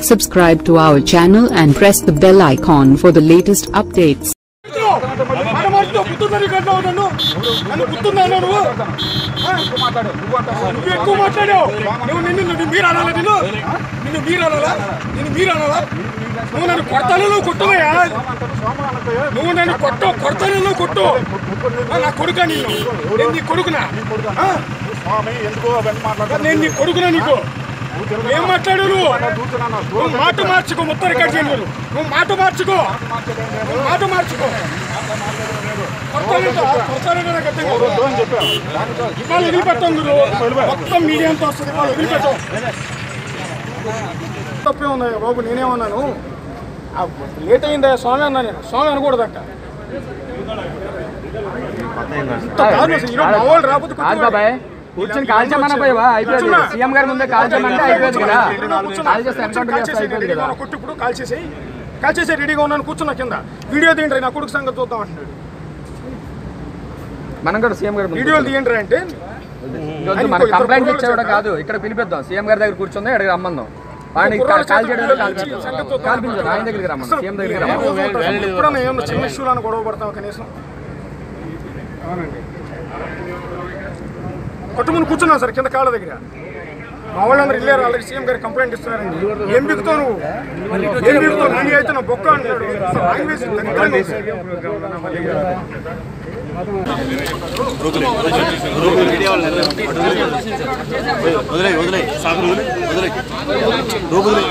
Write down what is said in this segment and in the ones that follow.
Subscribe to our channel and press the bell icon for the latest updates. మాట మారుతూ గుర్తుందని కట్టావు నన్ను నన్ను గుర్తుందా నువ్వు ఆ? నువ్వు ఎక్కువ మాట్లాడావు నువ్వు నిన్ను నిన్ను మీరు అనాలా నిన్ను నిన్ను మీరు అనాలా నిన్ను మీరు అనాలా నువ్వు నన్ను కొడతాను నువ్వు కొట్టువయ్యా నువ్వు నన్ను కొట్టు కొడతాను నువ్వు కొట్టు ఆ, నా కొడుక నిన్ను నేను నీ కొడుకునా ఆ? స్వామి ఎందుకు అవన్నీ మాట్లాడతారు నేను నీ కొడుకునా నీకు ఏం మాట్లాడు నువ్వు నువ్వు మాట మార్చుకో మొత్తం రికార్డ్ చేయండి నువ్వు. నువ్వు మాట మార్చుకో నువ్వు మాట మార్చుకో కొడతానంట, కొడతానంట నాకు అర్థం కాదు. అని చెప్పారు ఇవాళ వదిలిపెట్టాం గురు మొత్తం మీడియా అంతా వస్తుంది ఇవాళ వదిలిపెట్టాం తప్పే ఉన్నాయి బాబు నేనేమన్నాను ఆ లేట్ అయిందా స్వామి అన్నా నేను స్వామి అనకూడదంట ఇంత దారుణం అసలు. ఈరోజు మా వాళ్ళు రాకపోతే కాదు బాబాయ్ కూర్చొని కాల్ చేయమన్నా పోయావా అయిపోయింది కూర్చున్నా. సీఎం గారి ముందే కాల్ చేయమంటే అయిపోయింది కదా కూర్చున్నా, కూర్చున్నా. కాల్ చేస్తే ఎన్కౌంటర్ కాల్ చేస్తే చేసేయ్, అయిపోయింది రెడీగా కదా ఉన్నా, కొట్టు ఇప్పుడు కాల్ చేసేయి కాల్ చేసే రెడీగా ఉన్నాను కూర్చున్నా కింద వీడియో తీయండి నా కొడుకు సంగతి చూద్దాం అంటున్నాడు మనం కూడా సీఎం గారి ముందు వీడియోలు తీయండి అంటే వద్దు, మన కంప్లైంట్ ఇచ్చే కూడా కాదు ఇక్కడ పిలిపిద్దాం సీఎం గారి దగ్గర కూర్చుంది ఇక్కడ రమ్మందాం వాడిని కుర్రాడు కాల్ చేత చేయడానికి కాల్ వీడియోలు తీసి సంగతి చేద్దాం. చూద్దాం. కాల్ పిలిచారు ఆయన దగ్గరికి రమ్మను సీఎం దగ్గరికి రమ్మను ఎప్పుడన్నా ఏమన్నా చిన్న ఇష్యూలను గొడవ పడతాం కనీసం అవునండి కొట్టుముని కూర్చున్నాను సార్ కింద కాళ్ళ దగ్గర మా వాళ్ళందరూ వెళ్ళారు ఆల్రెడీ సీఎం గారు కంప్లైంట్ ఇస్తున్నారండి ఏం బిగుతావు నువ్వు ఏం బిగుతావు నీ అయితే నా బొక్క అంటాడు అసలు లాంగ్వేజ్ దరిద్రంగా ఉంది. వదిలే వదిలే సాగర్ వదిలే వదిలే రూపు వదిలే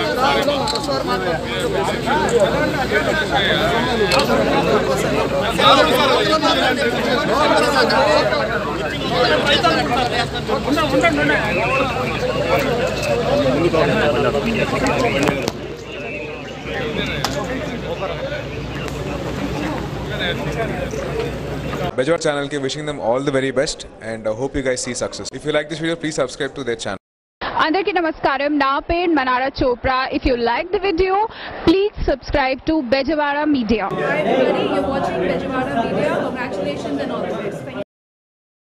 Bejwar channel ke wishing them all the very best and uh, hope you guys see success. If you like this video, please subscribe to their channel. అందరికీ నమస్కారం నా పేరు Manara Chopra if you like the video please subscribe to Bezawada media Hi everybody, you're watching Bejawara Media. Congratulations and all the best.